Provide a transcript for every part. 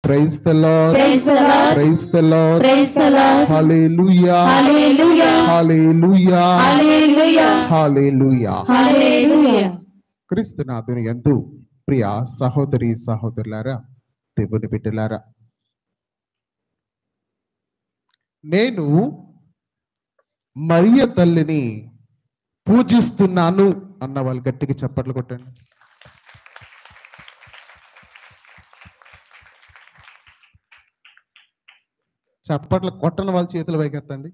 Praise the lord Praise the Lord. Praise the lord Praise the Lord. Hallelujah Hallelujah. Hallelujah Hallelujah. Hallelujah Hallelujah. క్రీస్తునాథుని ఎందు ప్రియ సహోదరి సహోదరులారా దేవుని బిడ్డలారా నేను మరియ తల్లిని పూజిస్తున్నాను అన్న వాళ్ళు గట్టిగా చప్పట్లు కొట్టండి చప్పట్లు కొట్టని వాళ్ళ చేతులు పైకెత్తండి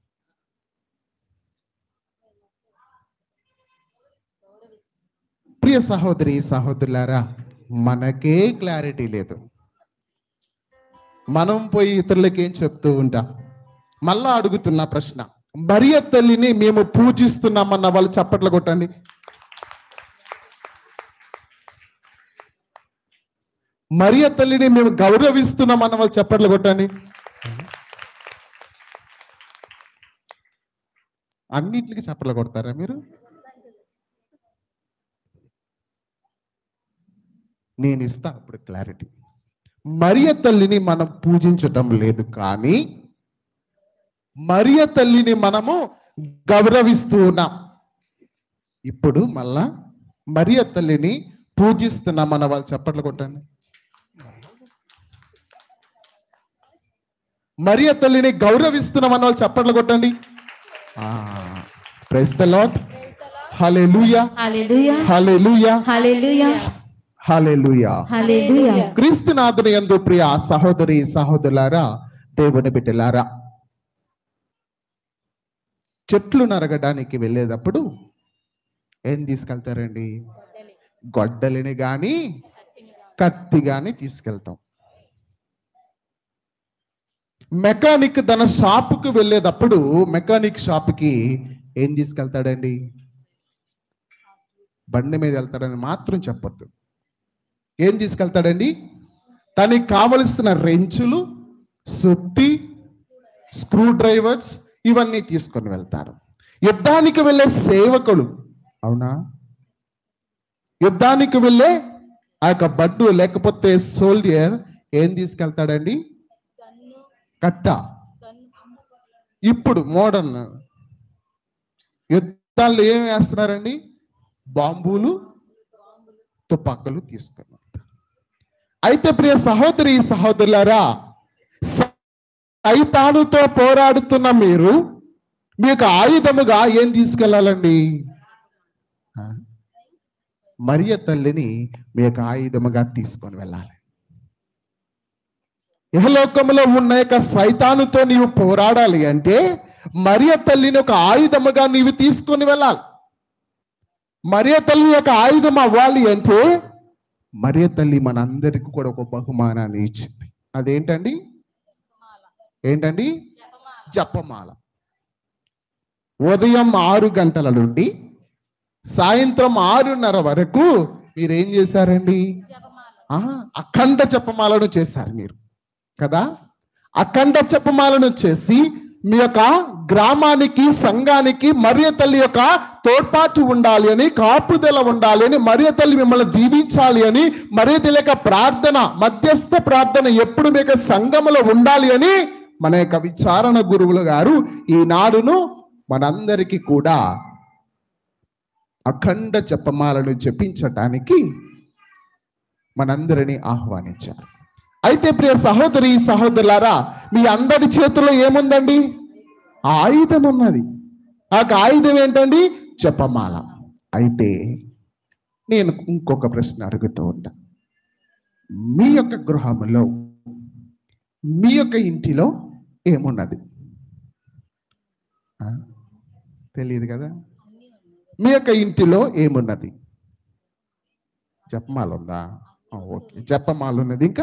ప్రియ సహోదరి సహోదరులారా మనకే క్లారిటీ లేదు మనం పోయి ఇతరులకి ఏం చెప్తూ ఉంటాం మళ్ళా అడుగుతున్న ప్రశ్న మరియ తల్లిని మేము పూజిస్తున్నామన్న వాళ్ళు చప్పట్లు కొట్టండి మరియ తల్లిని మేము గౌరవిస్తున్నామన్న వాళ్ళు చప్పట్లు కొట్టండి అన్నిటికి చప్పట్లు కొడతారా మీరు నేను ఇస్తా అప్పుడు క్లారిటీ మరియ తల్లిని మనం పూజించటం లేదు కానీ మరియ తల్లిని మనము గౌరవిస్తూ ఉన్నాం ఇప్పుడు మళ్ళా మరియ తల్లిని పూజిస్తున్నాం మన వాళ్ళు చప్పట్లు కొట్టండి మరియ తల్లిని గౌరవిస్తున్నాం అన్న వాళ్ళు చప్పట్లు కొట్టండి price the lot hallelujah Hallelujah. Hallelujah Hallelujah. Hallelujah Hallelujah. క్రీస్తునాథుని యందు ప్రియ సహోదరి సహోదరులారా దేవుని బిడ్డలారా చెట్లు నరగడానికి వెళ్ళేటప్పుడు ఏం తీసుకెళ్తారండి గొడ్డలిని గాని కత్తి గాని తీసుకెళ్తాం మెకానిక్ తన షాపుకి వెళ్ళేటప్పుడు మెకానిక్ షాప్కి ఏం తీసుకెళ్తాడండి బండి మీద వెళ్తాడని మాత్రం చెప్పొద్దు ఏం తీసుకెళ్తాడండి తనకి కావలసిన రెంచులు సుత్తి స్క్రూ డ్రైవర్స్ ఇవన్నీ తీసుకొని వెళ్తాడు యుద్ధానికి వెళ్ళే సేవకుడు అవునా యుద్ధానికి వెళ్ళే ఆ యొక్క బడ్డు లేకపోతే సోల్డియర్ ఏం తీసుకెళ్తాడండి కట్ట ఇప్పుడు మోడర్న్ యుద్ధాల్లో ఏం వేస్తున్నారండి బాంబులు తుపాకులు తీసుకొని వెళ్తారు. అయితే ప్రియ సహోదరి సహోదరులారా సైతానుతో పోరాడుతున్న మీరు మీకు ఆయుధముగా ఏం తీసుకెళ్ళాలండి ఆ? మరియ తల్లిని మీ యొక్క ఆయుధముగా తీసుకొని వెళ్ళాలి ఇహలోకములో ఉన్న యొక్క సైతానుతో నీవు పోరాడాలి అంటే మరియ తల్లిని ఒక ఆయుధముగా నీవు తీసుకొని వెళ్ళాలి మరియ తల్లి యొక్క ఆయుధం అవ్వాలి అంటే మరియ తల్లి మనందరికి కూడా ఒక బహుమానాన్ని ఇచ్చింది అదేంటండి ఏంటండి జపమాల ఉదయం ఆరు గంటల నుండి సాయంత్రం ఆరున్నర వరకు మీరు ఏం చేశారండి ఆ, అఖండ జపమాలను చేశారు మీరు కదా అఖండ జపమాలను చేసి మీ యొక్క గ్రామానికి సంఘానికి మరియ తల్లి యొక్క తోడ్పాటు ఉండాలి అని కాపుదల ఉండాలి అని మరియ తల్లి మిమ్మల్ని దీవించాలి అని మరియ తల్లి యొక్క ప్రార్థన మధ్యస్థ ప్రార్థన ఎప్పుడు మీ యొక్క సంఘములో ఉండాలి అని మన యొక్క విచారణ గురువులు గారు ఈనాడును మనందరికీ కూడా అఖండ జపమాలను జపించటానికి మనందరినీ ఆహ్వానించారు అయితే ప్రియ సహోదరి సహోదరులారా మీ అందరి చేతిలో ఏముందండి ఆయుధం ఉన్నది ఆ ఆయుధం ఏంటండి జపమాల అయితే నేను ఇంకొక ప్రశ్న అడుగుతూ ఉంటా మీ యొక్క గృహంలో మీ యొక్క ఇంటిలో ఏమున్నది ఆ? తెలియదు కదా మీ యొక్క ఇంటిలో ఏమున్నది జపమాల ఉందా ఆ, ఓకే జపమాల ఉన్నది ఇంకా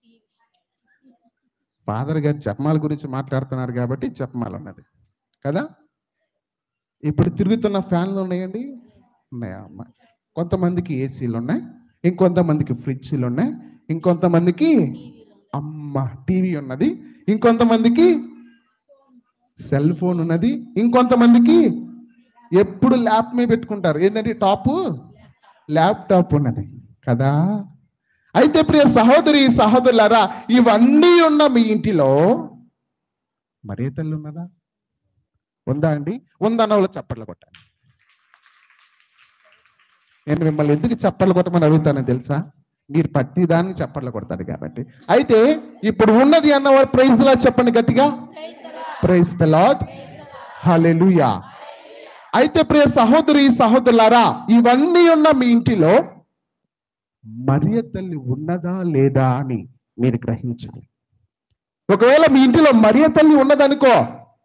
ఫాదర్ గారు జపమాల గురించి మాట్లాడుతున్నారు కాబట్టి జపమాల ఉన్నది కదా ఇప్పుడు తిరుగుతున్న ఫ్యాన్లు ఉన్నాయండి ఉన్నాయా అమ్మ కొంతమందికి ఏసీలు ఉన్నాయి ఇంకొంతమందికి ఫ్రిడ్జ్లు ఉన్నాయి ఇంకొంతమందికి అమ్మ టీవీ ఉన్నది ఇంకొంతమందికి సెల్ ఫోన్ ఉన్నది ఇంకొంతమందికి ఎప్పుడు ల్యాప్ మీద పెట్టుకుంటారు ఏంటంటే టాప్ ల్యాప్టాప్ ఉన్నది కదా అయితే ప్రియ సహోదరి సహోదరులారా ఇవన్నీ ఉన్న మీ ఇంటిలో మరే తల్లి ఉన్నదా ఉందా అండి ఉందన్న వాళ్ళు చప్పట్లు కొట్టండి నేను మిమ్మల్ని ఎందుకు చప్పట్లు కొట్టమని అడుగుతానో తెలుసా మీరు ప్రతి దానికి చప్పట్లు కొడతాడు కాబట్టి అయితే ఇప్పుడు ఉన్నది అన్నవారు ప్రైజ్ లా చెప్పండి గట్టిగా ప్రైజ్ ద లాడ్ హల్లెలూయా అయితే ప్రియ సహోదరి సహోదరులారా ఇవన్నీ ఉన్న మీ ఇంటిలో మరియ తల్లి ఉన్నదా లేదా అని మీరు గ్రహించాలి ఒకవేళ మీ ఇంటిలో మరియ తల్లి ఉన్నదనుకో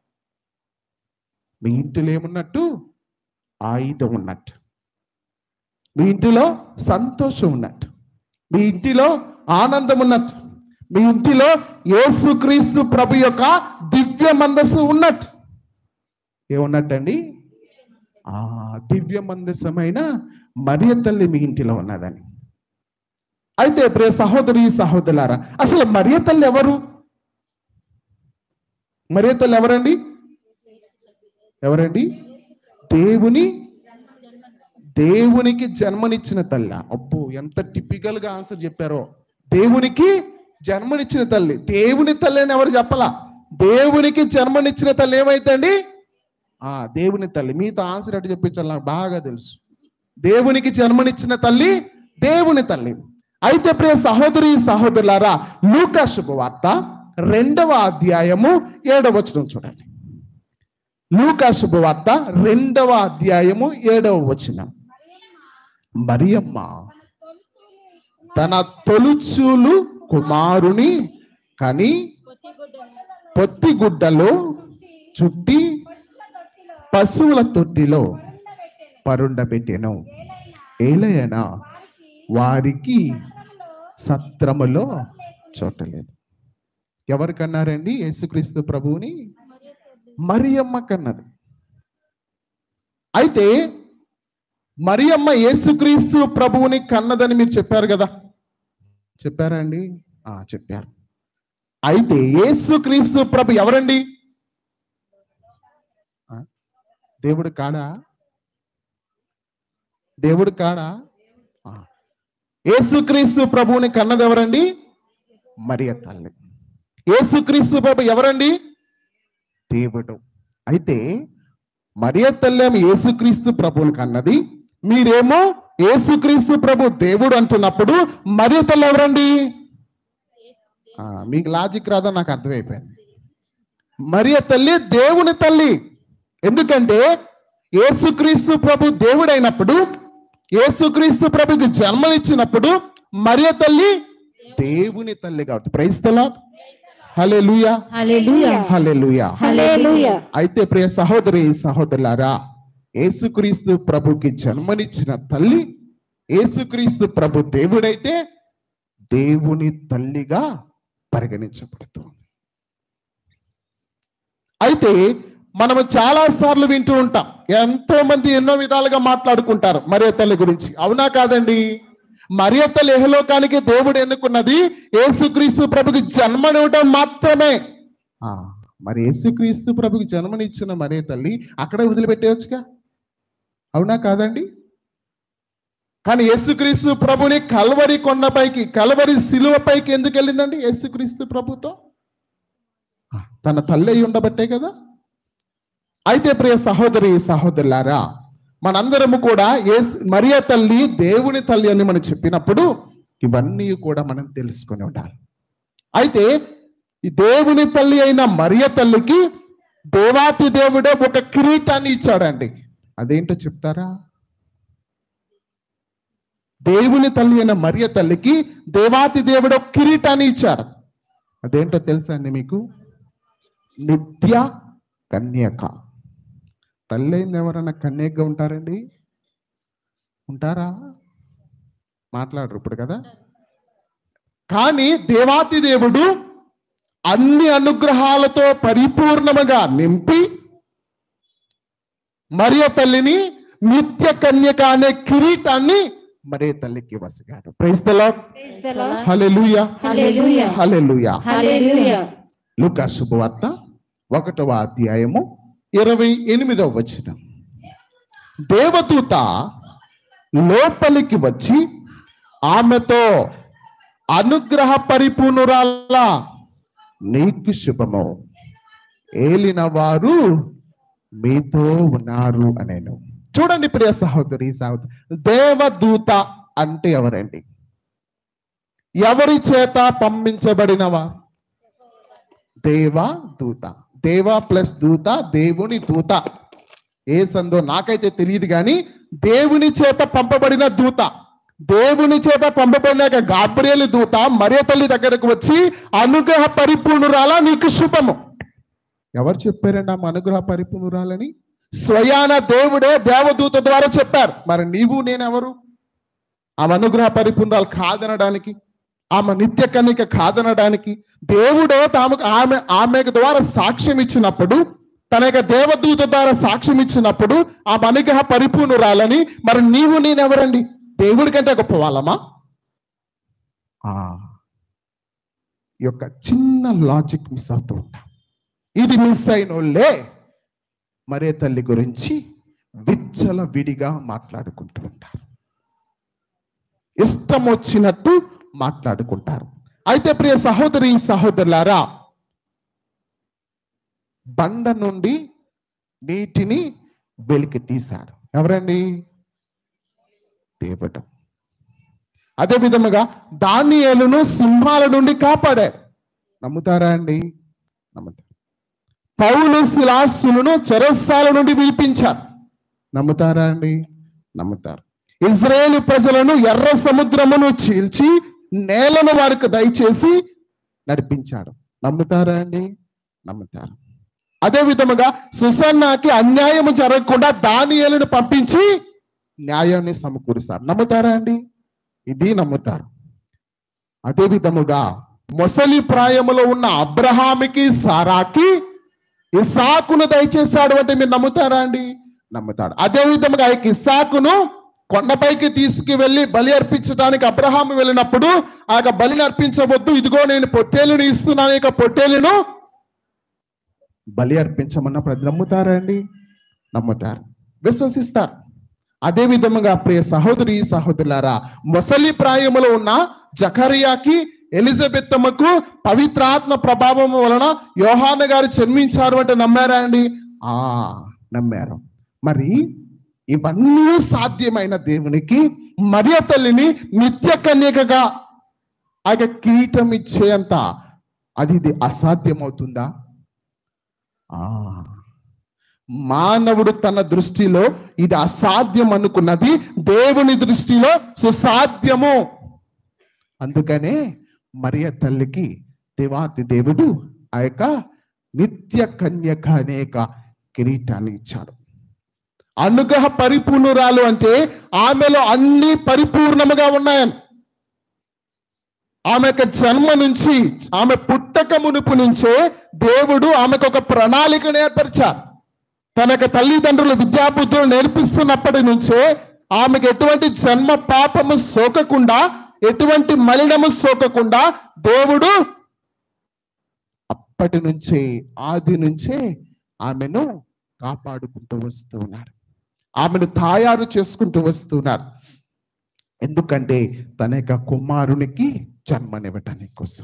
మీ ఇంటిలో ఏమున్నట్టు ఆయుధం ఉన్నట్టు మీ ఇంటిలో సంతోషం ఉన్నట్టు మీ ఇంటిలో ఆనందం ఉన్నట్టు మీ ఇంటిలో యేసుక్రీస్తు ప్రభు యొక్క దివ్య మందస్సు ఉన్నట్టు ఏమున్నట్టండి ఆ దివ్య మందసమైన మరియ తల్లి మీ ఇంటిలో ఉన్నదని అయితే ప్రియ సహోదరి సహోదరులారా అసలు మరియ తల్లి ఎవరు మరియ తల్లి ఎవరండి ఎవరండి దేవుని దేవునికి జన్మనిచ్చిన తల్లి అబ్బో ఎంత టిపికల్ గా ఆన్సర్ చెప్పారో దేవునికి జన్మనిచ్చిన తల్లి దేవుని తల్లి అని ఎవరు చెప్పలా దేవునికి జన్మనిచ్చిన తల్లి ఏమైందండి ఆ దేవుని తల్లి మీతో ఆన్సర్ ఎట్టు చెప్పించాలి నాకు బాగా తెలుసు దేవునికి జన్మనిచ్చిన తల్లి దేవుని తల్లి అయితే ప్రియ సహోదరి సహోదరులారా లూకా శుభవార్త రెండవ అధ్యాయము ఏడవ వచనం చూడండి లూకా శుభవార్త రెండవ అధ్యాయము ఏడవ వచనం మరియమ్మ తన తొలుచూలు కుమారుని కని పొత్తిగుడ్డలో చుట్టి పశువుల తొట్టిలో పరుండబెట్టెను ఏలయనా వారికి సత్రములో చోటలేదు ఎవరికన్నారండి యేసుక్రీస్తు ప్రభువుని మరియమ్మ కన్నది అయితే మరియమ్మ యేసుక్రీస్తు ప్రభువుని కన్నదని మీరు చెప్పారు కదా చెప్పారా అండి ఆ చెప్పారు అయితే యేసుక్రీస్తు ప్రభు ఎవరండి ఆ? దేవుడు కాడా దేవుడు కాడా ఆ. యేసుక్రీస్తు ప్రభువుని కన్నది ఎవరండి మరియ తల్లి యేసుక్రీస్తు ప్రభు ఎవరండి దేవుడు అయితే మరియ తల్లి ఏమో యేసుక్రీస్తు ప్రభువుని కన్నది మీరేమో యేసుక్రీస్తు ప్రభు దేవుడు అంటున్నప్పుడు మరియ తల్లి ఎవరండి ఆ, మీకు లాజిక్ రాదా నాకు అర్థమైపోయింది మరియ తల్లి దేవుని తల్లి ఎందుకంటే యేసుక్రీస్తు ప్రభు దేవుడైనప్పుడు యేసుక్రీస్తు ప్రభుకి జన్మనిచ్చినప్పుడు మరియ తల్లి దేవుని తల్లి కాబట్టి ప్రైస్తలా హలే లూయా హల్లెలూయా హలే లూయా హల్లెలూయా అయితే ప్రియ సహోదరి సహోదరులారా యేసుక్రీస్తు ప్రభుకి జన్మనిచ్చిన తల్లి యేసుక్రీస్తు ప్రభు దేవుడైతే దేవుని తల్లిగా పరిగణించబడుతుంది అయితే మనము చాలా సార్లు వింటూ ఉంటాం ఎంతో మంది ఎన్నో విధాలుగా మాట్లాడుకుంటారు మరియ తల్లి గురించి అవునా కాదండి మరియ తల్లి ఎహలోకానికి దేవుడు ఎన్నుకున్నది యేసుక్రీస్తు ప్రభుకి జన్మనివ్వడం మాత్రమే ఆ, మరి యేసుక్రీస్తు ప్రభుకి జన్మనిచ్చిన మరే తల్లి అక్కడే వదిలిపెట్టేయచ్చుగా అవునా కాదండి కానీ యేసుక్రీస్తు ప్రభుని కల్వరి కొండపైకి కల్వరి శిలువపైకి ఎందుకు వెళ్ళిందండి యేసుక్రీస్తు ప్రభుతో ఆ, తన తల్లి అయి ఉండబట్టే కదా అయితే ప్రియ సహోదరి సహోదరులారా మనందరము కూడా యేసు మరియ తల్లి దేవుని తల్లి అని మనం చెప్పినప్పుడు ఇవన్నీ కూడా మనం తెలుసుకొని ఉండాలి అయితే ఈ దేవుని తల్లి అయిన మరియ తల్లికి దేవాతి దేవుడే ఒక కిరీటాన్ని ఇచ్చాడండి అదేంటో చెప్తారా దేవుని తల్లి అయిన మరియ తల్లికి దేవాతి దేవుడు ఒక కిరీటాన్ని ఇచ్చారు అదేంటో తెలుసా అండి మీకు నిత్య కన్యక తల్లి అయింది ఎవరన్నా కన్యకగా ఉంటారండి ఉంటారా మాట్లాడరు ఇప్పుడు కదా కానీ దేవాతి దేవుడు అన్ని అనుగ్రహాలతో పరిపూర్ణముగా నింపి మరియ తల్లిని నిత్య కన్యక అనే కిరీటాన్ని మరియ తల్లికి వసిగాడు ప్రైస్తలా హల్లెలూయా హల్లెలూయా హల్లెలూయా హల్లెలూయా లూకా శుభవార్త ఒకటవ అధ్యాయము ఇరవై ఎనిమిదవ వచనం దేవదూత లోపలికి వచ్చి ఆమెతో అనుగ్రహ పరిపూర్ణురాలా నీకు శుభము ఏలిన వారు మీతో ఉన్నారు అనేను చూడండి ప్రియ సహోదరి సహోదరి దేవదూత అంటే ఎవరండి ఎవరి చేత పంపించబడినవా దేవదూత దేవ ప్లస్ దూత దేవుని దూత ఏ సందో నాకైతే తెలియదు కానీ దేవుని చేత పంపబడిన దూత దేవుని చేత పంపబడిన గాబ్రియలు దూత మరియ తల్లి దగ్గరకు వచ్చి అనుగ్రహ పరిపూర్ణురాలా నీకు శుభము ఎవరు చెప్పారండి ఆ అనుగ్రహ పరిపూర్ణురాలని స్వయాన దేవుడే దేవదూత ద్వారా చెప్పారు మరి నీవు నేనెవరు ఆమె అనుగ్రహ పరిపూర్ణాలు కాదనడానికి ఆమె నిత్య కన్నిక కాదనడానికి దేవుడే తాము ఆమె ఆమె ద్వారా సాక్ష్యం ఇచ్చినప్పుడు తన యొక్క దేవదూత ద్వారా సాక్ష్యం ఇచ్చినప్పుడు ఆ అనుగ్రహ పరిపూర్ణురాలని మరి నీవు నేనెవరండి దేవుడి కంటే గొప్ప వాళ్ళమా ఆ ఈ యొక్క చిన్న లాజిక్ మిస్ అవుతూ ఉంటాం ఇది మిస్ అయిన వాళ్ళే మరే తల్లి గురించి విచ్చల విడిగా మాట్లాడుకుంటూ ఉంటారు ఇష్టం వచ్చినట్టు మాట్లాడుకుంటారు అయితే ప్రియ సహోదరి సహోదరులారా బండ నుండి నీటిని వెలికి తీశాడు ఎవరండి దేవుడు అదే విధముగా దానియేలును సింహాల నుండి కాపాడాడు నమ్ముతారా అండి నమ్ముతారు పౌలు శిలాసులను చెరస్సాల నుండి విడిపించారు నమ్ముతారా అండి నమ్ముతారు ఇజ్రాయేల్ ప్రజలను ఎర్ర సముద్రమును చీల్చి నేలను వారికి దయచేసి నడిపించాడు నమ్ముతారా అండి నమ్ముతారు అదే విధముగా సుసన్నాకి అన్యాయము జరగకుండా దానియేలును పంపించి న్యాయాన్ని సమకూరుస్తారు నమ్ముతారా అండి ఇది నమ్ముతారు అదే విధముగా మొసలి ప్రాయములో ఉన్న అబ్రహామికి సారాకి ఇసాకును దయచేశాడు అంటే మీరు నమ్ముతారా అండి నమ్ముతాడు అదే విధముగా ఆ యొక్క ఇస్సాకును కొండపైకి తీసుకువెళ్ళి బలి అర్పించడానికి అబ్రహాము వెళ్ళినప్పుడు ఆ యొక్క బలిని అర్పించవద్దు ఇదిగో నేను పొట్టేలును ఇస్తున్నాను ఇక పొట్టేలును బలి అర్పించమన్నప్పుడు అది నమ్ముతారా అండి నమ్ముతారు విశ్వసిస్తారు అదే విధముగా ప్రియ సహోదరి సహోదరులారా మొసలి ప్రాయములో ఉన్న జకరియాకి ఎలిజబెత్తమ్మకు పవిత్రాత్మ ప్రభావం వలన యోహాన గారు జన్మించారు అంటే నమ్మారా అండి ఆ నమ్మారు మరి ఇవన్నీ సాధ్యమైన దేవునికి మరియ తల్లిని నిత్య కన్యకగా ఆ యొక్క కిరీటం ఇచ్చేంత అది ఇది అసాధ్యమవుతుందా ఆ మానవుడు తన దృష్టిలో ఇది అసాధ్యం అనుకున్నది దేవుని దృష్టిలో సుసాధ్యము అందుకనే మరియ తల్లికి దేవాతి దేవుడు ఆ యొక్క నిత్య కన్యక అనేక కిరీటాన్ని ఇచ్చాడు అనుగ్రహ పరిపూర్ణురాలు అంటే ఆమెలో అన్ని పరిపూర్ణముగా ఉన్నాయని ఆమె యొక్క జన్మ నుంచి ఆమె పుట్టక మునుపు నుంచే దేవుడు ఆమెకు ఒక ప్రణాళికను ఏర్పరిచారు తన యొక్క తల్లిదండ్రులు విద్యాబుద్ధులు నేర్పిస్తున్నప్పటి నుంచే ఆమెకు ఎటువంటి జన్మ పాపము సోకకుండా ఎటువంటి మలినము సోకకుండా దేవుడు అప్పటి నుంచే ఆది నుంచే ఆమెను కాపాడుకుంటూ వస్తూ ఉన్నాడు ఆమెను తయారు చేసుకుంటూ వస్తున్నారు ఎందుకంటే తన యొక్క కుమారునికి జన్మనివ్వటానికి కోసం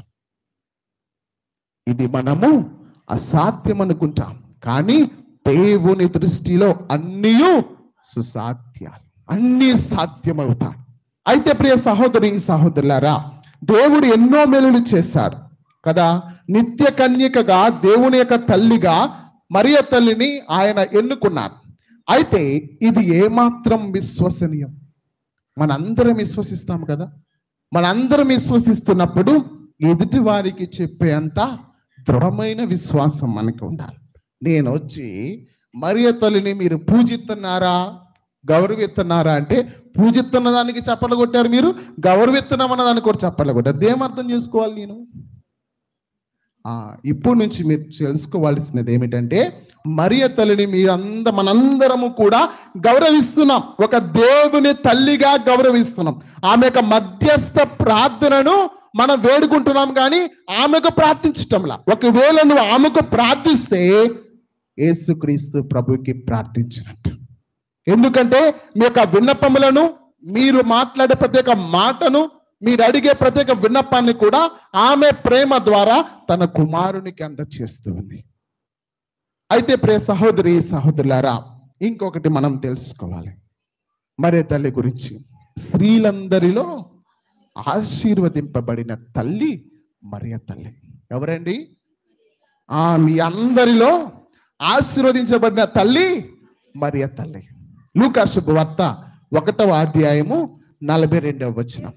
ఇది మనము అసాధ్యం అనుకుంటాం కానీ దేవుని దృష్టిలో అన్నీ సుసాధ్యాలు అన్నీ సాధ్యమవుతాయి అయితే ప్రియ సహోదరి సహోదరులారా దేవుడు ఎన్నో మేలులు చేశాడు కదా నిత్య కన్యకగా దేవుని యొక్క తల్లిగా మరియ తల్లిని ఆయన ఎన్నుకున్నారు అయితే ఇది ఏమాత్రం విశ్వసనీయం మనందరం విశ్వసిస్తాం కదా మనందరం విశ్వసిస్తున్నప్పుడు ఎదుటి వారికి చెప్పేంత దృఢమైన విశ్వాసం మనకి ఉండాలి నేను వచ్చి మరియ తల్లిని మీరు పూజిస్తున్నారా గౌరవిస్తున్నారా అంటే పూజిస్తున్న దానికి చప్పలు కొట్టారు మీరు గౌరవిస్తున్నామన్న దానికి కూడా చప్పలు కొట్టారు దేం అర్థం చేసుకోవాలి నేను ఆ ఇప్పుడు నుంచి మీరు తెలుసుకోవాల్సినది ఏమిటంటే మరియ తల్లిని మీరంద మనందరము కూడా గౌరవిస్తున్నాం ఒక దేవుని తల్లిగా గౌరవిస్తున్నాం ఆమె యొక్క మధ్యస్థ ప్రార్థనను మనం వేడుకుంటున్నాం కానీ ఆమెకు ప్రార్థించటంలా ఒకవేళ నువ్వు ఆమెకు ప్రార్థిస్తే యేసుక్రీస్తు ప్రభుకి ప్రార్థించినట్టు ఎందుకంటే మీ యొక్క విన్నపములను మీరు మాట్లాడే ప్రతి ఒక్క మాటను మీరు అడిగే ప్రతి ఒక్క విన్నపాన్ని కూడా ఆమె ప్రేమ ద్వారా తన కుమారునికి అందచేస్తూ ఉంది అయితే ప్రియ సహోదరి సహోదరులారా ఇంకొకటి మనం తెలుసుకోవాలి మరే తల్లి గురించి స్త్రీలందరిలో ఆశీర్వదింపబడిన తల్లి మరియ తల్లి ఎవరండి ఆ మీ అందరిలో ఆశీర్వదించబడిన తల్లి మరియ తల్లి లూకా శుభవార్త ఒకటవ అధ్యాయము నలభై రెండవ వచనం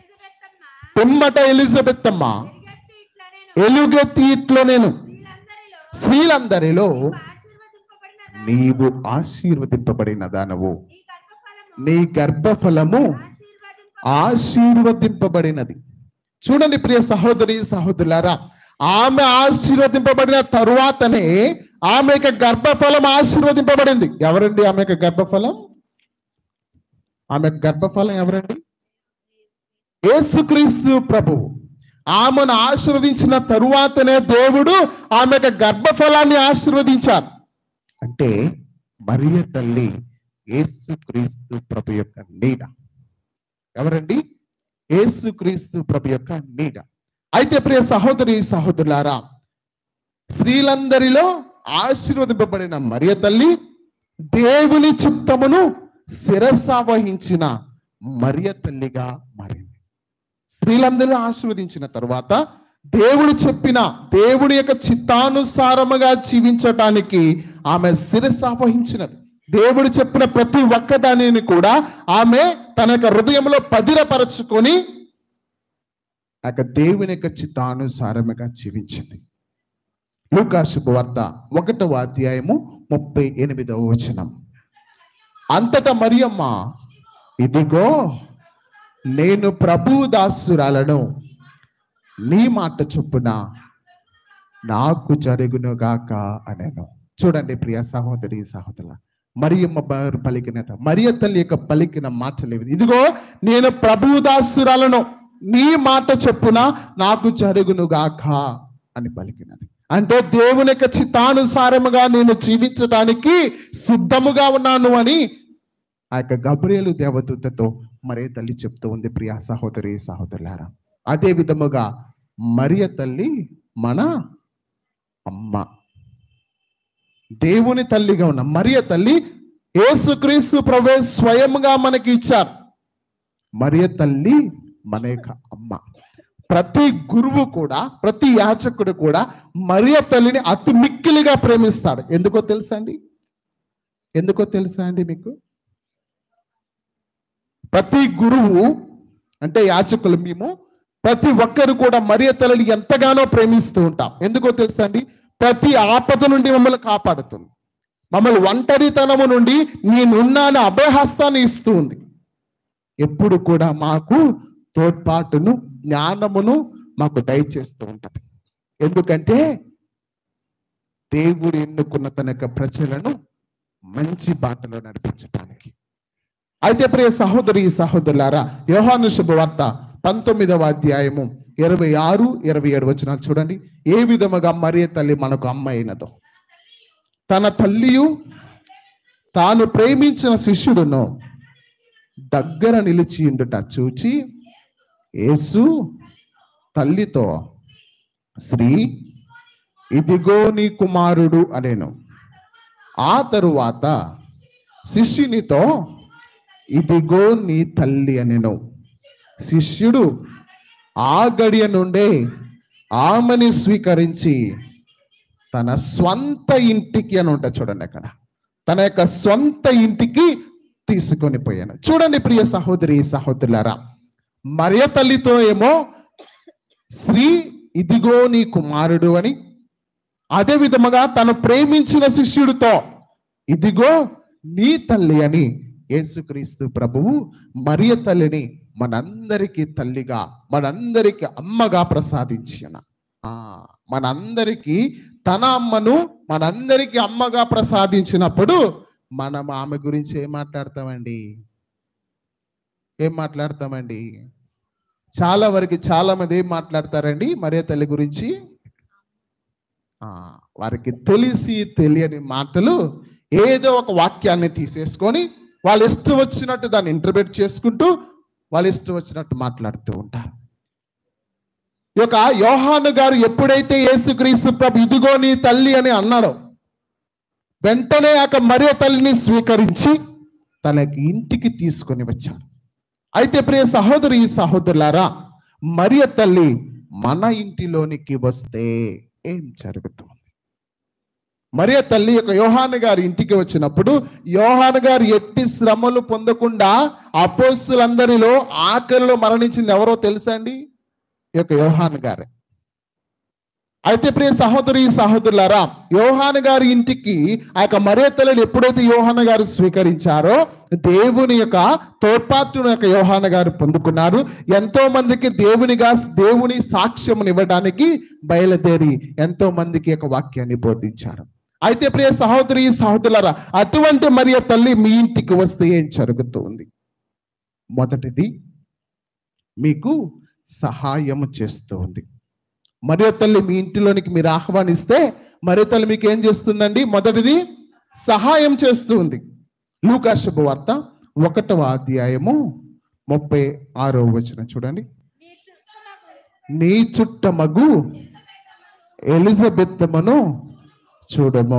పిమ్మట ఎలిజబెత్ అమ్మ ఎలుగెత్తి ఇట్లో నేను స్త్రీలందరిలో నీవు ఆశీర్వదింపబడిన దానవు నీ గర్భఫలము ఆశీర్వదింపబడినది చూడండి ప్రియ సహోదరి సహోదరులారా ఆమె ఆశీర్వదింపబడిన తరువాతనే ఆమె యొక్క గర్భఫలం ఆశీర్వదింపబడింది ఎవరండి ఆమె యొక్క గర్భఫలం ఆమె యొక్క గర్భఫలం ఎవరండి యేసుక్రీస్తు ప్రభువు ఆమెను ఆశీర్వదించిన తరువాతనే దేవుడు ఆమె యొక్క గర్భఫలాన్ని ఆశీర్వదించారు అంటే మరియ తల్లి యేసుక్రీస్తు ప్రభు యొక్క నీడ ఎవరండి యేసుక్రీస్తు ప్రభు యొక్క నీడ అయితే ప్రియ సహోదరి సహోదరులారా స్త్రీలందరిలో ఆశీర్వదింపబడిన మరియ తల్లి దేవుని చిత్తమును శిరస వహించిన మరియ తల్లిగా మారింది స్త్రీలందరూ ఆశీర్వదించిన తర్వాత దేవుడు చెప్పిన దేవుని యొక్క చిత్తానుసారముగా జీవించటానికి ఆమె శిరస వహించినది దేవుడు చెప్పిన ప్రతి ఒక్కదానిని కూడా ఆమె తన యొక్క హృదయంలో పదిరపరచుకొని ఆ యొక్క దేవుని యొక్క చిత్తానుసారముగా జీవించింది లూకా శుభవార్త ఒకటవ అధ్యాయము ముప్పై ఎనిమిదవ వచనం అంతటా మరియమ్మ ఇదిగో నేను ప్రభు దాసురాలను నీ మాట చొప్పున నాకు జరుగునుగాక అనెను చూడండి ప్రియ సహోదరి సహోదరుల మరియమ్మ బారు పలికిన మరియ తల్లి యొక్క పలికిన మాటలు ఇవి ఇదిగో నేను ప్రభు దాసురాలను నీ మాట చొప్పున నాకు జరుగునుగాక అని పలికినది అంటే దేవుని యొక్క చిత్తానుసారముగా నేను జీవించడానికి సిద్ధముగా ఉన్నాను అని ఆ యొక్క గబ్రియలు దేవదూతతో మరే తల్లి చెప్తూ ఉంది ప్రియా సహోదరి సహోదరులారా అదే విధముగా మరియ తల్లి మన అమ్మ దేవుని తల్లిగా ఉన్న మరియ తల్లి యేసుక్రీస్తు ప్రభు స్వయంగా మనకి ఇచ్చారు మరియ తల్లి మన యొక్క అమ్మ ప్రతి గురువు కూడా ప్రతి యాచకుడు కూడా మరియ తల్లిని అతి మిక్కిలిగా ప్రేమిస్తాడు ఎందుకో తెలుసా అండి ఎందుకో తెలుసా అండి మీకు ప్రతి గురువు అంటే యాచకులు మేము ప్రతి ఒక్కరు కూడా మరియ తల్లిని ఎంతగానో ప్రేమిస్తూ ఉంటాం ఎందుకో తెలుసా అండి ప్రతి ఆపద నుండి మమ్మల్ని కాపాడుతుంది మమ్మల్ని ఒంటరితనము నుండి నేనున్నాను అభయహస్తాన్ని ఇస్తూ ఉంది ఎప్పుడు కూడా మాకు తోడ్పాటును జ్ఞానమును మాకు దయచేస్తూ ఉంటది ఎందుకంటే దేవుడు ఎన్నుకున్న తన యొక్క ప్రజలను మంచి బాటలో నడిపించడానికి అయితే ప్రియ సహోదరి సహోదరులారా యోహాను శుభవార్త పంతొమ్మిదవ అధ్యాయము ఇరవై ఆరు ఇరవై ఏడు వచ్చిన చూడండి ఏ విధముగా మరియ తల్లి మనకు అమ్మ అయినదో తన తల్లియు తాను ప్రేమించిన శిష్యుడును దగ్గర నిలిచి ఉండుట చూచి యేసు తల్లితో శ్రీ ఇదిగో నీ కుమారుడు అనేను ఆ తరువాత శిష్యునితో ఇదిగో నీ తల్లి అనెను శిష్యుడు ఆ గడియ నుండే ఆమెని స్వీకరించి తన స్వంత ఇంటికి అని ఉంటుంది చూడండి అక్కడ తన యొక్క స్వంత ఇంటికి తీసుకొని పోయాను చూడండి ప్రియ సహోదరి సహోదరులారా మరియ తల్లితో ఏమో శ్రీ ఇదిగో నీ కుమారుడు అని అదే విధముగా తను ప్రేమించిన శిష్యుడితో ఇదిగో నీ తల్లి అని యేసుక్రీస్తు ప్రభువు మరియ తల్లిని మనందరికీ తల్లిగా మనందరికీ అమ్మగా ప్రసాదించిన ఆ మనందరికీ తన అమ్మను మనందరికీ అమ్మగా ప్రసాదించినప్పుడు మనం ఆమె గురించి ఏం మాట్లాడతామండి ఏం మాట్లాడతామండి చాలా వరకు చాలా మంది ఏం మాట్లాడతారండి మరియ తల్లి గురించి ఆ వారికి తెలిసి తెలియని మాటలు ఏదో ఒక వాక్యాన్ని తీసేసుకొని వాళ్ళు ఇష్టం వచ్చినట్టు దాన్ని ఇంటర్ప్రిట్ చేసుకుంటూ వాళ్ళు ఇష్టం వచ్చినట్టు మాట్లాడుతూ ఉంటారు ఈ యొక్క యోహాను గారు ఎప్పుడైతే యేసుక్రీస్తు ప్రభు ఇదిగో నీ తల్లి అని అన్నాడో వెంటనే ఆక మరియ తల్లిని స్వీకరించి తనకి ఇంటికి తీసుకొని వచ్చాడు అయితే ప్రియ సహోదరి సహోదరులారా మరియ తల్లి మన ఇంటిలోనికి వస్తే ఏం జరుగుతుంది మరియ తల్లి యొక్క యోహాను గారి ఇంటికి వచ్చినప్పుడు యోహాను గారు ఎట్టి శ్రమలు పొందకుండా అపోస్తులందరిలో ఆఖరిలో మరణించింది ఎవరో తెలుసా అండి ఈ యొక్క యోహాను గారే అయితే ప్రియ సహోదరి సహోదరులారా యోహాను గారి ఇంటికి ఆ యొక్క మరియ తల్లిని ఎప్పుడైతే యోహాను గారు స్వీకరించారో దేవుని యొక్క తోడ్పాటును యొక్క యోహాను గారు పొందుకున్నారు ఎంతో మందికి దేవునిగా దేవుని సాక్ష్యమును ఇవ్వడానికి బయలుదేరి ఎంతో మందికి యొక్క వాక్యాన్ని బోధించారు అయితే ప్రియ సహోదరి సహోదరులారా అటువంటి మరియ తల్లి మీ ఇంటికి వస్తే ఏం జరుగుతుంది మొదటిది మీకు సహాయము చేస్తూ ఉంది మరియ తల్లి మీ ఇంటిలోనికి మీరు ఆహ్వానిస్తే మరియ తల్లి మీకు ఏం చేస్తుందండి మొదటిది సహాయం చేస్తూ ఉంది లూకా శుభవార్త ఒకటవ అధ్యాయము ముప్పై ఆరో వచనం చూడండి నీ చుట్టమగు ఎలిజబెత్తమను చూడము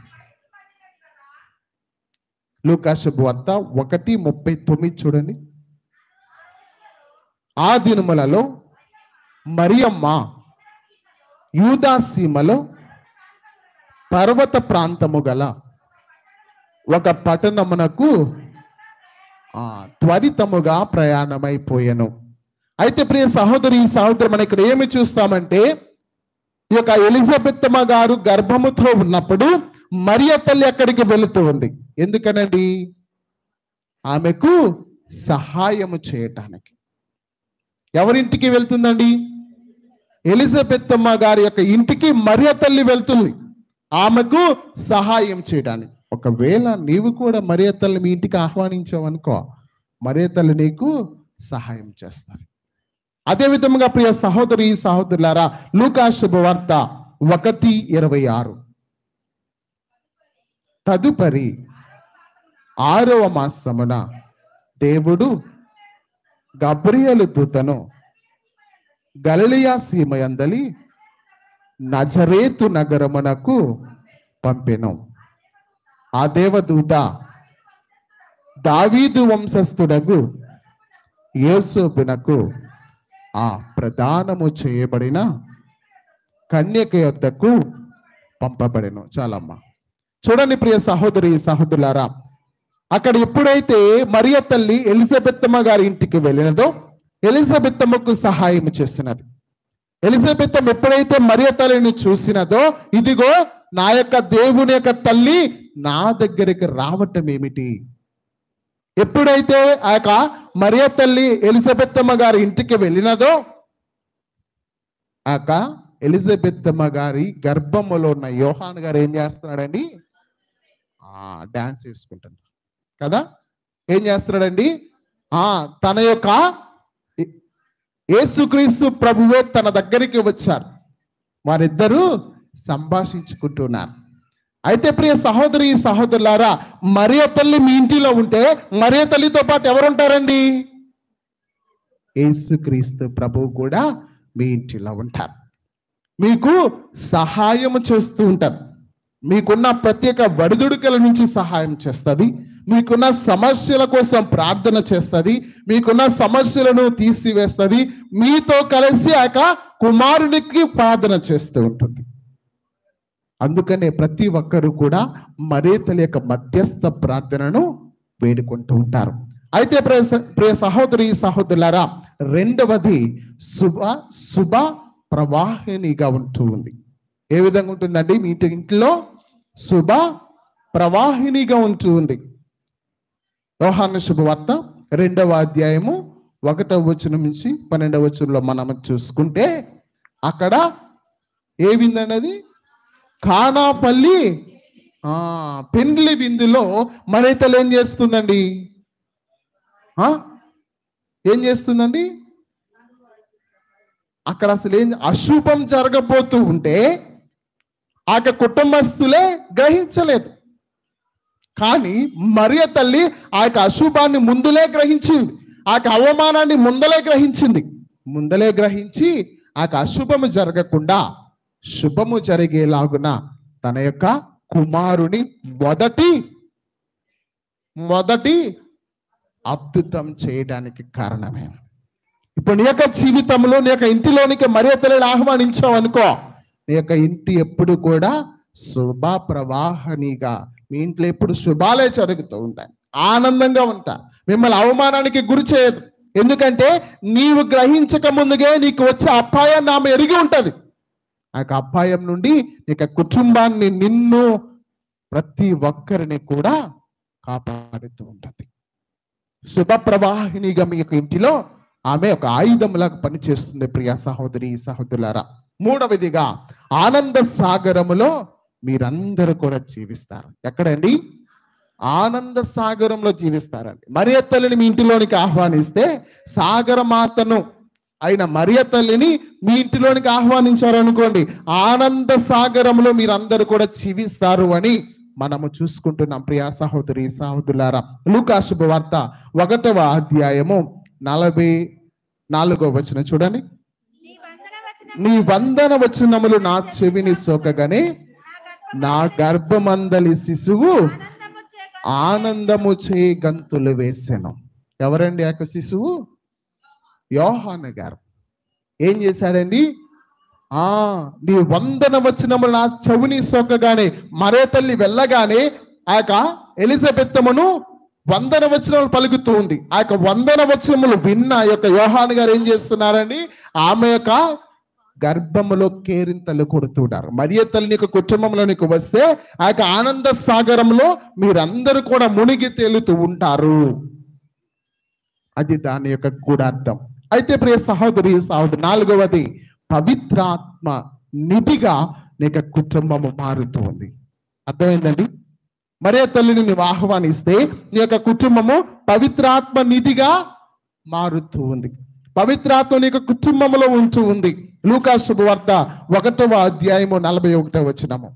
లూకా శుభవార్త ఒకటి ముప్పై తొమ్మిది చూడండి ఆ దినములలో మరియమ్మ యూదా సీమలో పర్వత ప్రాంతము గల ఒక పట్టణమునకు ఆ, త్వరితముగా ప్రయాణమైపోయాను అయితే ప్రియ సహోదరి సహోదరు మనం ఇక్కడ ఏమి చూస్తామంటే ఈ యొక్క ఎలిజబెత్తమ్మ గారు గర్భముతో ఉన్నప్పుడు మరియ తల్లి అక్కడికి వెళుతూ ఉంది ఎందుకనండి ఆమెకు సహాయము చేయటానికి ఎవరింటికి వెళ్తుందండి ఎలిజబెత్తమ్మ గారి యొక్క ఇంటికి మరియ తల్లి వెళ్తుంది ఆమెకు సహాయం చేయడానికి ఒకవేళ నీవు కూడా మరియ తల్లి మీ ఇంటికి ఆహ్వానించావు అనుకో మరియ తల్లి నీకు సహాయం చేస్తుంది అదే విధముగా ప్రియ సహోదరి సహోదరులారా లూకా శుభవార్త ఒకటి ఇరవై ఆరు తదుపరి ఆరవ మాసమున దేవుడు గబ్రియలు దూతను గలిలియా సీమయందలి నజరేతు నగరమునకు పంపెను ఆ దేవదూత దావీదు వంశస్థుడగు యేసోబునకు ఆ ప్రదానము చేయబడిన కన్యక యొద్దకు పంపబడెను చాలమ్మా చూడండి ప్రియ సహోదరి సహోదరులారా అక్కడ ఎప్పుడైతే మరియ తల్లి ఎలిజబెత్తమ్మ గారి ఇంటికి వెళ్ళినదో ఎలిజబెత్తమ్మకు సహాయం చేస్తున్నది ఎలిజబెత్తమ్మ ఎప్పుడైతే మరియ తల్లిని చూసినదో ఇదిగో నా యొక్క దేవుని యొక్క తల్లి నా దగ్గరికి రావటం ఏమిటి ఎప్పుడైతే ఆ యొక్క మరియ తల్లి ఎలిజబెత్తమ్మ గారి ఇంటికి వెళ్ళినదో ఆ యొక్క ఎలిజబెత్తమ్మ గారి గర్భములో ఉన్న యోహాన్ గారు ఏం చేస్తున్నాడండి ఆ డాన్స్ చేసుకుంటున్నారు కదా ఏం చేస్తున్నాడండి ఆ తన యొక్క ఏ- యేసుక్రీస్తు ప్రభువే తన దగ్గరికి వచ్చారు వారిద్దరూ సంభాషించుకుంటున్నారు అయితే ప్రియ సహోదరి సహోదరులారా మరియ తల్లి మీ ఇంటిలో ఉంటే మరియ తల్లితో పాటు ఎవరు ఉంటారండి యేసుక్రీస్తు ప్రభువు కూడా మీ ఇంటిలో ఉంటారు మీకు సహాయం చేస్తూ ఉంటారు మీకున్న ప్రత్యేక వడిదుడుకల నుంచి సహాయం చేస్తుంది మీకున్న సమస్యల కోసం ప్రార్థన చేస్తుంది మీకున్న సమస్యలను తీసివేస్తుంది మీతో కలిసి ఆ యొక్క కుమారునికి ప్రార్థన చేస్తూ ఉంటుంది అందుకనే ప్రతి ఒక్కరూ కూడా మరేతల యొక్క మధ్యస్థ ప్రార్థనను వేడుకుంటూ ఉంటారు అయితే ప్రియ స- ప్రియ సహోదరి సహోదరులారా రెండవది శుభ శుభ ప్రవాహినిగా ఉంటూ ఉంది ఏ విధంగా ఉంటుందండి మీ ఇంటి ఇంట్లో శుభ ప్రవాహినిగా ఉంటూ ఉంది యోహాను శుభవార్త రెండవ అధ్యాయము ఒకటవ వచనం నుంచి పన్నెండవ వచనంలో మనం చూసుకుంటే అక్కడ ఏ విందన్నది కానాపల్లి ఆ పెండ్లి విందులో మరైతలు ఏం చేస్తుందండి ఆ? ఏం చేస్తుందండి అక్కడ అసలు ఏం అశుభం జరగబోతూ ఉంటే ఆ యొక్క కుటుంబస్తులే గ్రహించలేదు కానీ మరియ తల్లి ఆ యొక్క అశుభాన్ని ముందులే గ్రహించింది ఆ యొక్క అవమానాన్ని ముందలే గ్రహించింది ముందలే గ్రహించి ఆ యొక్క అశుభము జరగకుండా శుభము జరిగేలాగున తన యొక్క కుమారుని మొదటి మొదటి అద్భుతం చేయడానికి కారణమే ఇప్పుడు నీ యొక్క జీవితంలో నీ యొక్క ఇంటిలోనికి మరే తల్లిని ఆహ్వానించావు అనుకో నీ యొక్క ఇంటి ఎప్పుడు కూడా శుభ ప్రవాహనిగా మీ ఇంట్లో ఎప్పుడు శుభాలే జరుగుతూ ఉంటాయి ఆనందంగా ఉంటా మిమ్మల్ని అవమానానికి గురి చేయదు ఎందుకంటే నీవు గ్రహించక ముందుగే నీకు వచ్చే అపాయాన్ని ఆమె ఎరిగి ఉంటది ఆ యొక్క అపాయం నుండి నీ యొక్క కుటుంబాన్ని నిన్ను ప్రతి ఒక్కరిని కూడా కాపాడుతూ ఉంటది శుభ ప్రవాహినిగా మీ యొక్క ఇంటిలో ఆమె ఒక ఆయుధంలాగా పనిచేస్తుంది ప్రియ సహోదరి సహోదరులారా మూడవదిగా ఆనంద సాగరములో మీరందరూ కూడా జీవిస్తారు ఎక్కడండి ఆనంద సాగరంలో జీవిస్తారండి మరియ తల్లిని మీ ఇంటిలోనికి ఆహ్వానిస్తే సాగర మాతను అయిన మరియ తల్లిని మీ ఇంటిలోనికి ఆహ్వానించారు అనుకోండి ఆనంద సాగరంలో మీరందరూ కూడా జీవిస్తారు అని మనము చూసుకుంటున్నాం ప్రియా సహోదరి సహోదరులారా లూకా శుభవార్త ఒకటవ అధ్యాయము నలభై నాలుగో వచనం చూడండి నీ వందన వచనములు నా చెవిని సోకగానే నా గర్భమందలి శిశువు ఆనందము చే గంతులు వేసెను ఎవరండి ఆ యొక్క శిశువు యోహాన గారు ఏం చేశాడండి ఆ నీ వందన వచనములు నా చెవిని సోకగానే మరే తల్లి వెళ్ళగానే ఆ యొక్క ఎలిజబెత్తమును వందన వచనములు పలుకుతూ ఉంది ఆ యొక్క వందన వచనములు విన్న ఆ యొక్క యోహాన్ గారు ఏం చేస్తున్నారండి ఆమె యొక్క గర్భములో కేరింతలు కొడుతుంటారు మరియ తల్లి యొక్క కుటుంబంలోనికి వస్తే ఆ యొక్క ఆనంద సాగరంలో మీరందరూ కూడా మునిగి తేలుతూ ఉంటారు అది దాని యొక్క గూఢార్థం అయితే ప్రియ సహోదరి సహోదరి నాలుగవది పవిత్రాత్మ నిధిగా నీ యొక్క కుటుంబము మారుతూ ఉంది అర్థమైందండి మరే తల్లిని నువ్వు ఆహ్వానిస్తే నీ యొక్క కుటుంబము పవిత్రాత్మ నిధిగా మారుతూ ఉంది పవిత్రాత్మ నీ యొక్క కుటుంబంలో ఉంటూ ఉంది లూకా శుభవార్త ఒకటవ అధ్యాయము నలభై ఒకటవ వచనము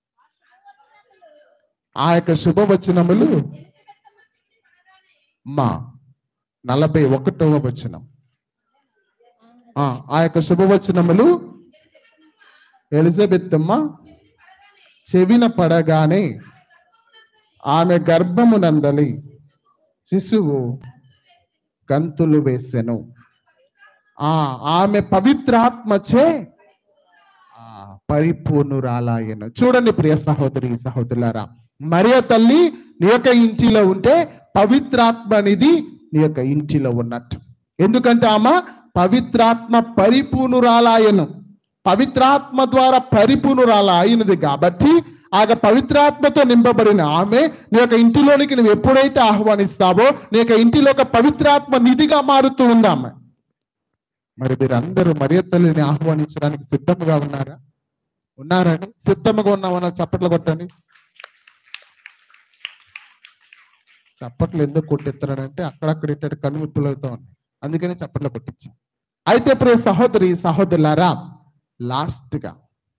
ఆ యొక్క శుభవచనములు మా నలభై ఒకటవ వచనం ఆ ఆ యొక్క శుభవచనములు ఎలిజబెత్ అమ్మ చెవిన పడగానే ఆమె గర్భమునందలి శిశువు గంతులు వేసెను ఆ ఆమె పవిత్రాత్మచే ఆ పరిపూర్ణురాలాయను చూడండి ప్రియ సహోదరి సహోదరులారా మరియ తల్లి నీ యొక్క ఇంటిలో ఉంటే పవిత్రాత్మ అనేది నీ యొక్క ఇంటిలో ఉన్నట్టు ఎందుకంటే ఆమె పవిత్రాత్మ పరిపూర్ణురాలాయను పవిత్రాత్మ ద్వారా పరిపూర్ణురాల అయినది కాబట్టి ఆ యొక్క పవిత్రాత్మతో నింపబడిన ఆమె నీ యొక్క ఇంటిలోనికి నువ్వు ఎప్పుడైతే ఆహ్వానిస్తావో నీ యొక్క ఇంటిలో ఒక పవిత్రాత్మ నిధిగా మారుతూ ఉంది ఆమె మరి మీరందరూ మరియ తల్లిని ఆహ్వానించడానికి సిద్ధంగా ఉన్నారా ఉన్నారండి సిద్ధంగా ఉన్నామన్నా చప్పట్లు కొట్టండి చప్పట్లు ఎందుకు కొట్టిస్తున్నాడంటే అక్కడక్కడ ఇట్టడి కనువిప్పులతో ఉన్నాయి అందుకని చప్పట్లు కొట్టించాం అయితే ప్రియ సహోదరి సహోదరులారా లాస్ట్ గా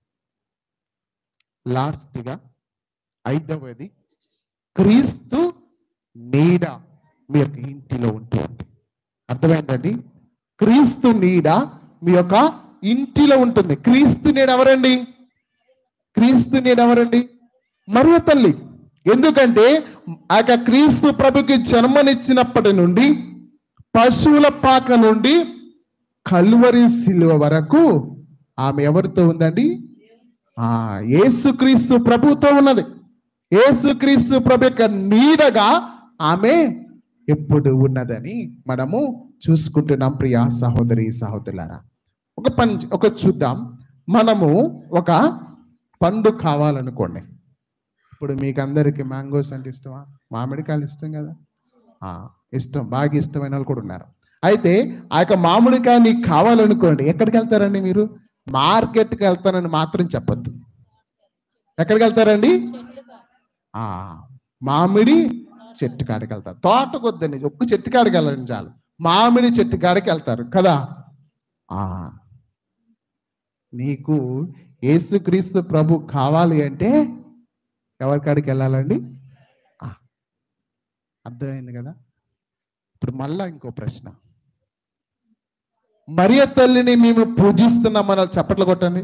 లాస్ట్ గా ఐదవది క్రీస్తు నీడ మీ యొక్క ఇంటిలో ఉంటుంది అర్థమైందండి క్రీస్తు నీడ మీ యొక్క ఇంటిలో ఉంటుంది క్రీస్తు నీడ ఎవరండి క్రీస్తు నీడ ఎవరండి మరియ తల్లి ఎందుకంటే ఆ యొక్క క్రీస్తు ప్రభుకి జన్మనిచ్చినప్పటి నుండి పశువుల పాక నుండి కల్వరి శిలువ వరకు ఆమె ఎవరితో ఉందండి ఆ యేసుక్రీస్తు ప్రభుతో ఉన్నది యేసుక్రీస్తు ప్రభు యొక్క నీడగా ఆమె ఎప్పుడు ఉన్నదని మనము చూసుకుంటున్నాం ప్రియా సహోదరి సహోదరులారా ఒక పని ఒక చూద్దాం మనము ఒక పండు కావాలనుకోండి ఇప్పుడు మీకు అందరికి మ్యాంగోస్ అంటే ఇష్టమా మామిడికాయలు ఇష్టం కదా ఆ, ఇష్టం బాగా ఇష్టమైన వాళ్ళు కూడా ఉన్నారు అయితే ఆ యొక్క మామిడికాయ నీకు కావాలనుకోండి ఎక్కడికి వెళ్తారండి మీరు మార్కెట్కి వెళ్తానని మాత్రం చెప్పొద్దు ఎక్కడికి వెళ్తారండి ఆ మామిడి చెట్టు కాడికి వెళ్తారు తోటకు వద్దండి ఒక్క చెట్టు కాడికి వెళ్ళండి చాలు మామిడి చెట్టు కాడికి వెళ్తారు కదా ఆ నీకు యేసుక్రీస్తు ప్రభు కావాలి అంటే ఎవరి కాడికి వెళ్ళాలండి ఆ, అర్థమైంది కదా ఇప్పుడు మళ్ళా ఇంకో ప్రశ్న మరియ తల్లిని మేము పూజిస్తున్నామని చప్పట్లు కొట్టండి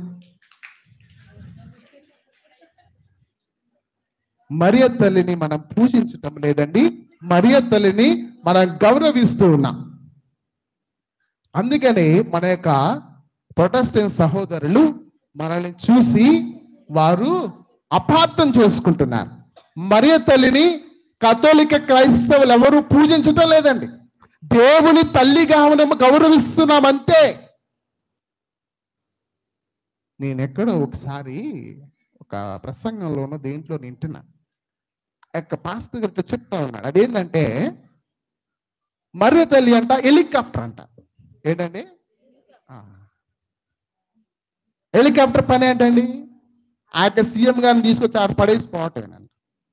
మరియ తల్లిని మనం పూజించటం లేదండి మరియ తల్లిని మనం గౌరవిస్తూ ఉన్నాం అందుకని మన యొక్క ప్రొటెస్టెంట్ సహోదరులు మనల్ని చూసి వారు అపార్థం చేసుకుంటున్నారు మరియ తల్లిని కథోలిక క్రైస్తవులు ఎవరు పూజించటం లేదండి దేవుని తల్లిగా మనం గౌరవిస్తున్నాం అంతే నేను ఎక్కడో ఒకసారి ఒక ప్రసంగంలోనో దేంట్లో వింటున్నా ఆ యొక్క పాస్టర్ గారితో చెప్తా ఉన్నాడు అదేంటంటే మరియ తల్లి అంట హెలికాప్టర్ అంట ఏంటండి ఆ. హెలికాప్టర్ పని ఏంటండి ఆ యొక్క సీఎం గారిని తీసుకొచ్చి ఆడ పడేసి పోవటమేనండి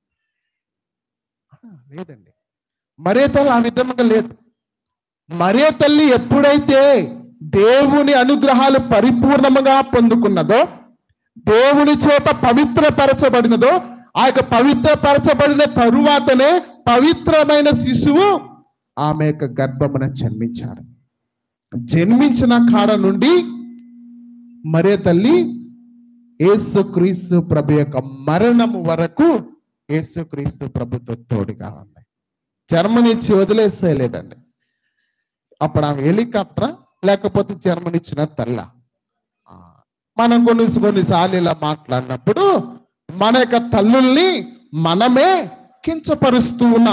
ఆ, లేదండి మరే తల్లి ఆ విధంగా లేదు మరే తల్లి ఎప్పుడైతే దేవుని అనుగ్రహాలు పరిపూర్ణముగా పొందుకున్నదో దేవుని చేత పవిత్రపరచబడినదో ఆ యొక్క పవిత్రపరచబడిన తరువాతనే పవిత్రమైన శిశువు ఆమె యొక్క గర్భమున జన్మించాడు జన్మించిన కాడ నుండి మరే తల్లి యేసుక్రీస్తు ప్రభు యొక్క మరణము వరకు యేసుక్రీస్తు ప్రభుతో తోడుగా ఉంది జన్మనిచ్చి వదిలేసేయలేదండి అప్పుడు ఆమె హెలికాప్టర్ లేకపోతే జన్మనిచ్చిన తల్ల ఆ, మనం కొన్ని కొన్నిసార్లు ఇలా మాట్లాడినప్పుడు మన యొక్క తల్లుల్ని మనమే కించపరుస్తూ ఉన్నాం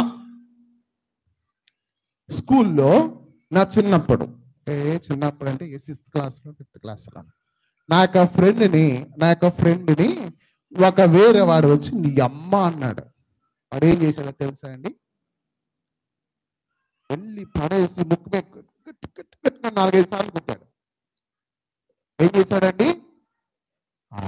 స్కూల్లో నా చిన్నప్పుడు ఏ చిన్నప్పుడు అంటే ఏ సిక్స్త్ క్లాస్లో ఫిఫ్త్ క్లాస్లో నా యొక్క ఫ్రెండ్ని నా యొక్క ఫ్రెండ్ని ఒక వేరే వాడు వచ్చి నీ అమ్మ అన్నాడు వాడు ఏం చేశాడో తెలుసా అండి వెళ్ళి పడేసి ముక్కు మీద గట్టి గట్టి గట్టిగా నాలుగైదు సార్లు కుట్టాడు ఏం చేశాడండి ఆ,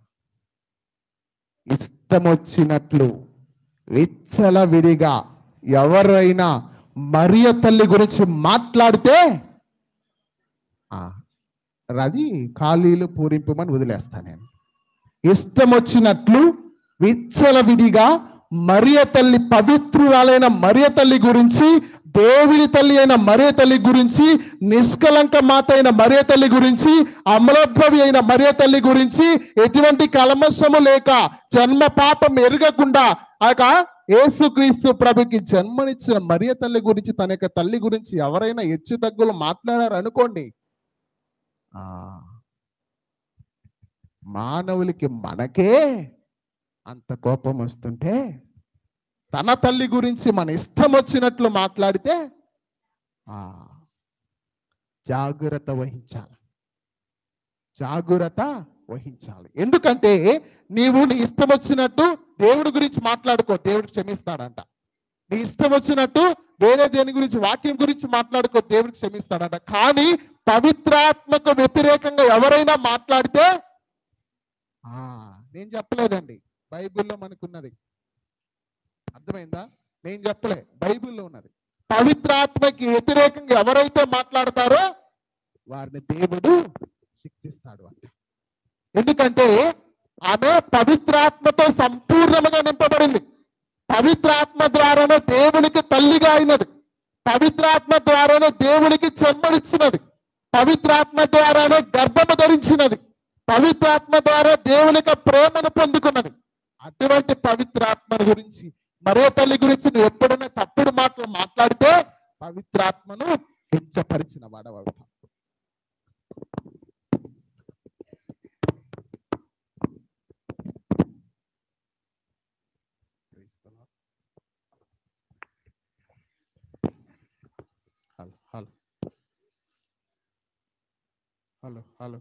ఇష్టం వచ్చినట్లు విచ్చల విడిగా ఎవరైనా మరియ తల్లి గురించి మాట్లాడితే ఆ, అది ఖాళీలు పూరింపమని వదిలేస్తా నేను ఇష్టం వచ్చినట్లు విచ్చల విడిగా మరియ తల్లి పవిత్రురాలైన మరియ తల్లి గురించి దేవుని తల్లి అయిన మరియ తల్లి గురించి నిష్కలంక మాత అయిన మరియ తల్లి గురించి అమలోద్భవి అయిన మరియ తల్లి గురించి ఎటువంటి కలమశము లేక జన్మ పాపం ఎరగకుండా ఆ యొక్క యేసుక్రీస్తు ప్రభుకి జన్మనిచ్చిన మరియ తల్లి గురించి తన యొక్క తల్లి గురించి ఎవరైనా హెచ్చు తగ్గులు మాట్లాడారు అనుకోండి ఆ మానవులకి మనకే అంత కోపం వస్తుంటే తన తల్లి గురించి మన ఇష్టం వచ్చినట్లు మాట్లాడితే ఆ జాగ్రత్త వహించాలి జాగ్రత్త వహించాలి ఎందుకంటే నీవు నీ ఇష్టం వచ్చినట్టు దేవుడి గురించి మాట్లాడుకో దేవుడు క్షమిస్తాడంట నీ ఇష్టం వచ్చినట్టు వేరే దేని గురించి వాక్యం గురించి మాట్లాడుకో దేవుడు క్షమిస్తాడంట కానీ పవిత్రాత్మకు వ్యతిరేకంగా ఎవరైనా మాట్లాడితే ఆ నేను చెప్పలేదండి బైబిల్లో మనకున్నది అర్థమైందా నేను చెప్పలే బైబిల్లో ఉన్నది పవిత్రాత్మకి వ్యతిరేకంగా ఎవరైతే మాట్లాడతారో వారిని దేవుడు శిక్షిస్తాడు అంట ఎందుకంటే ఆమె పవిత్రాత్మతో సంపూర్ణముగా నింపబడింది పవిత్రాత్మ ద్వారానే దేవునికి తల్లిగా అయినది పవిత్రాత్మ ద్వారానే దేవునికి చెమ్మడిచ్చినది పవిత్రాత్మ ద్వారానే గర్భము ధరించినది పవిత్రాత్మ ద్వారా దేవుని యొక్క ప్రేమను పొందుకున్నది అటువంటి పవిత్రాత్మను గురించి మరో తల్లి గురించి నువ్వు ఎప్పుడైనా తప్పుడు మాటలు మాట్లాడితే పవిత్రాత్మను కించపరిచిన వాడవవుతావు hello hello hello hello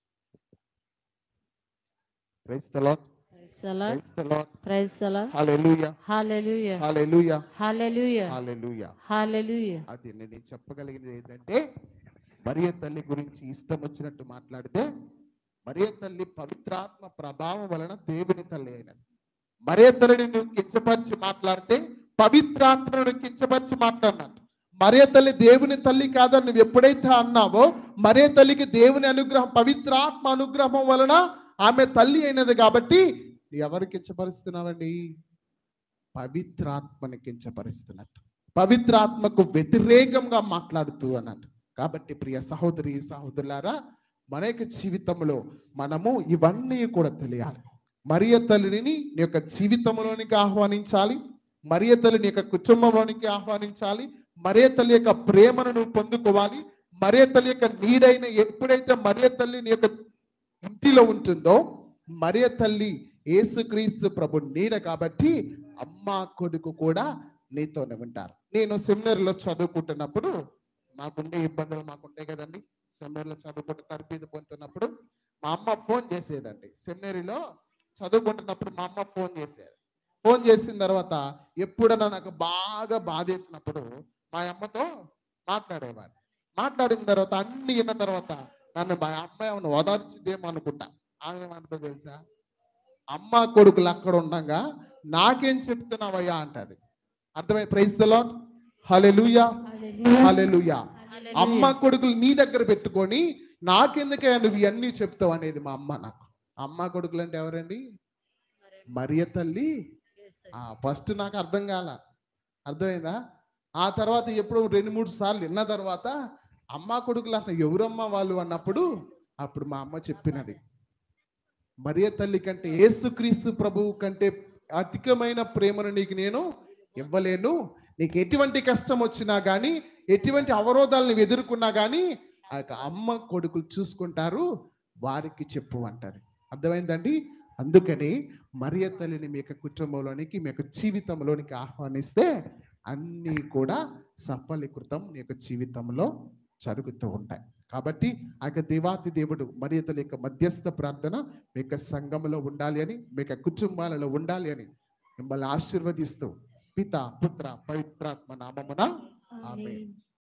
price the lord Praise the Lord. Price the lord Praise the Lord. Hallelujah Hallelujah. Hallelujah Hallelujah. Hallelujah Hallelujah. అది నేను చెప్పగలిగినది ఏంటంటే మరియ తల్లి గురించి ఇష్టం వచ్చినట్టు మాట్లాడితే మరియ తల్లి పవిత్రాత్మ ప్రభావం వలన దేవుని తల్లి అయినది మరియ తల్లిని నువ్వు కించపరిచి మాట్లాడితే పవిత్రాత్మను కించపరిచి మాట్లాడినట్టు మరియ తల్లి దేవుని తల్లి కాదని నువ్వు ఎప్పుడైతే అన్నావో మరియ తల్లికి దేవుని అనుగ్రహం పవిత్రాత్మ అనుగ్రహం వలన ఆమె తల్లి అయినది కాబట్టి ఎవరు కించపరుస్తున్నావండి పవిత్రాత్మని కించపరుస్తున్నట్టు పవిత్రాత్మకు వ్యతిరేకంగా మాట్లాడుతూ అన్నట్టు కాబట్టి ప్రియ సహోదరి సహోదరులారా మన యొక్క జీవితంలో మనము ఇవన్నీ కూడా తెలియాలి మరియ తల్లిని నీ యొక్క జీవితంలోనికి ఆహ్వానించాలి మరియ తల్లిని యొక్క కుటుంబంలోనికి ఆహ్వానించాలి మరియ తల్లి యొక్క ప్రేమను నువ్వు పొందుకోవాలి మరియ తల్లి యొక్క నీడైన ఎప్పుడైతే మరియ తల్లి నీ యొక్క ఇంటిలో ఉంటుందో మరియ తల్లి యేసుక్రీస్తు ప్రభు నీడ కాబట్టి అమ్మ కొడుకు కూడా నీతోనే ఉంటారు నేను సెమినరీలో చదువుకుంటున్నప్పుడు మాకుండే ఇబ్బందులు మాకుంటాయి కదండి సెమినరీలో చదువుకుంటూ తరబీదు పొందుతున్నప్పుడు మా అమ్మ ఫోన్ చేసేదండి సెమినరీలో చదువుకుంటున్నప్పుడు మా అమ్మ ఫోన్ చేసేది ఫోన్ చేసిన తర్వాత ఎప్పుడైనా నాకు బాగా బాధేసినప్పుడు మా అమ్మతో మాట్లాడేవాడిని మాట్లాడిన తర్వాత అన్ని విన్న తర్వాత నన్ను మా అమ్మ ఏమైనా ఓదార్చిదేమో అనుకుంటా ఆమె ఏమంటుందో తెలుసా అమ్మ కొడుకులు అక్కడ ఉండగా నాకేం చెప్తున్నావయ్యా అంటది అర్థమై praise the Lord hallelujah hallelujah అమ్మ కొడుకులు నీ దగ్గర పెట్టుకొని నాకెందుకే నువ్వు ఇవన్నీ చెప్తావు అనేది మా అమ్మ నాకు అమ్మ కొడుకులు అంటే ఎవరండి మరియ తల్లి ఫస్ట్ నాకు అర్థం కాల అర్థమైందా ఆ తర్వాత ఎప్పుడు రెండు మూడు సార్లు విన్న తర్వాత అమ్మ కొడుకులు అన్న ఎవరమ్మ వాళ్ళు అన్నప్పుడు అప్పుడు మా అమ్మ చెప్పినది మరియ తల్లి కంటే యేసుక్రీస్తు ప్రభువు కంటే అధికమైన ప్రేమను నీకు నేను ఇవ్వలేను నీకు ఎటువంటి కష్టం వచ్చినా కానీ ఎటువంటి అవరోధాలను ఎదుర్కొన్నా కానీ ఆ యొక్క అమ్మ కొడుకులు చూసుకుంటారు వారికి చెప్పు అంటారు అర్థమైందండి అందుకని మరియ తల్లిని మీ యొక్క కుటుంబంలోనికి మీ యొక్క జీవితంలోనికి ఆహ్వానిస్తే అన్నీ కూడా సఫలీకృతం మీ యొక్క జీవితంలో జరుగుతూ ఉంటాయి కాబట్టి ఆ యొక్క దేవాతి దేవుడు మరియ తల్లి యొక్క మధ్యస్థ ప్రార్థన మీ యొక్క సంఘంలో ఉండాలి అని మీ యొక్క కుటుంబాలలో ఉండాలి అని మిమ్మల్ని ఆశీర్వదిస్తూ పిత పుత్ర పవిత్రాత్మ నామమున ఆమేన్.